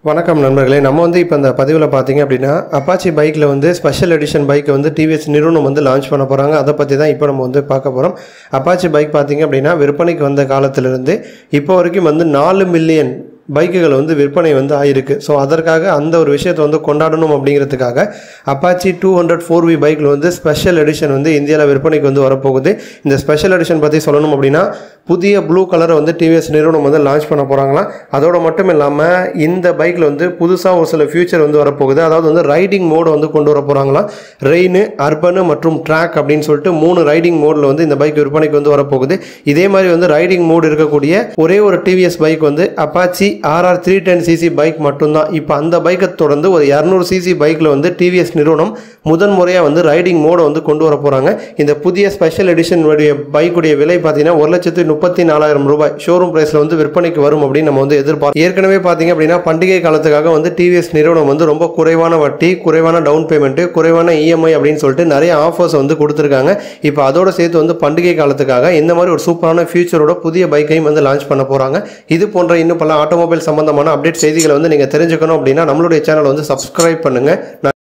வணக்கம் நண்பர்களே நம்ம வந்து இப்போ இந்த பதிவில் பார்த்தீங்க அப்படின்னா அப்பாச்சி பைக்கில் வந்து ஸ்பெஷல் எடிஷன் பைக்கை வந்து டிவிஎஸ் நிறுவனம் வந்து லான்ச் பண்ண போகிறாங்க அதை பற்றி தான் இப்போ நம்ம வந்து பார்க்க போகிறோம் அப்பாச்சி பைக் பார்த்தீங்க அப்படின்னா விற்பனைக்கு வந்த காலத்திலிருந்து இப்போ வரைக்கும் வந்து நாலு மில்லியன் பைக்குகள் வந்து விற்பனை வந்து ஆயிருக்கு ஸோ அதற்காக அந்த ஒரு விஷயத்தை வந்து கொண்டாடணும் அப்படிங்கிறதுக்காக Apache two hundred four V பைக்கில் வந்து ஸ்பெஷல் எடிஷன் வந்து இந்தியாவில் விற்பனைக்கு வந்து வரப்போகுது இந்த ஸ்பெஷல் எடிஷன் பற்றி சொல்லணும் அப்படின்னா புதிய ப்ளூ கலரை வந்து டிவிஎஸ் நிறுவனம் வந்து லான்ச் பண்ண போகிறாங்களாம் அதோட மட்டும் இல்லாமல் இந்த பைக்கில் வந்து புதுசாக ஒரு சில ஃபியூச்சர் வந்து வரப்போகுது அதாவது வந்து ரைடிங் மோடு வந்து கொண்டு வர போகிறாங்களாம் ரெயின் அர்பனு மற்றும் ட்ராக் அப்படின்னு சொல்லிட்டு மூணு ரைடிங் மோடில் வந்து இந்த பைக் விற்பனைக்கு வந்து வரப்போகுது இதே மாதிரி வந்து ரைடிங் மோடு இருக்கக்கூடிய ஒரே ஒரு டிவிஎஸ் பைக் வந்து Apache RR three ten CC bike மட்டும்தான் இப்போ அந்த பைக்கை தொடர்ந்து ஒரு இரநூறு சிசி பைக்கில் வந்து டிவிஎஸ் நிறுவனம் முதன் முறையாக வந்து ரைடிங் மோடை வந்து கொண்டு வர போகிறாங்க இந்த புதிய ஸ்பெஷல் எடிஷன் உடைய பைக்குடைய விலை பார்த்தீங்கன்னா ஒரு லட்சத்து முப்பத்தி நாலாயிரம் ரூபாய் ஷோரூம் ப்ரைஸில் வந்து விற்பனைக்கு வரும் அப்படின்னு நம்ம வந்து எதிர்பார்ப்போம் ஏற்கனவே பார்த்தீங்க அப்படின்னா பண்டிகை காலத்துக்காக வந்து டிவிஎஸ் நிறுவனம் வந்து ரொம்ப குறைவான வட்டி குறைவான டவுன் பேமெண்ட்டு குறைவான இஎம்ஐ அப்படின்னு சொல்லிட்டு நிறைய ஆஃபர்ஸ் வந்து கொடுத்துருக்காங்க இப்போ அதோட சேர்த்து வந்து பண்டிகை காலத்துக்காக இந்த மாதிரி ஒரு சூப்பரான ஃபியூச்சரோட புதிய பைக்கையும் வந்து லான்ச் பண்ண போகிறாங்க இது போன்ற இன்னும் பல ஆட்டோமொபைல் சம்பந்தமான அப்டேட் செய்திகளை வந்து நீங்கள் தெரிஞ்சுக்கணும் அப்படின்னா நம்மளுடைய சேனலை வந்து சப்ஸ்கிரைப் பண்ணுங்கள்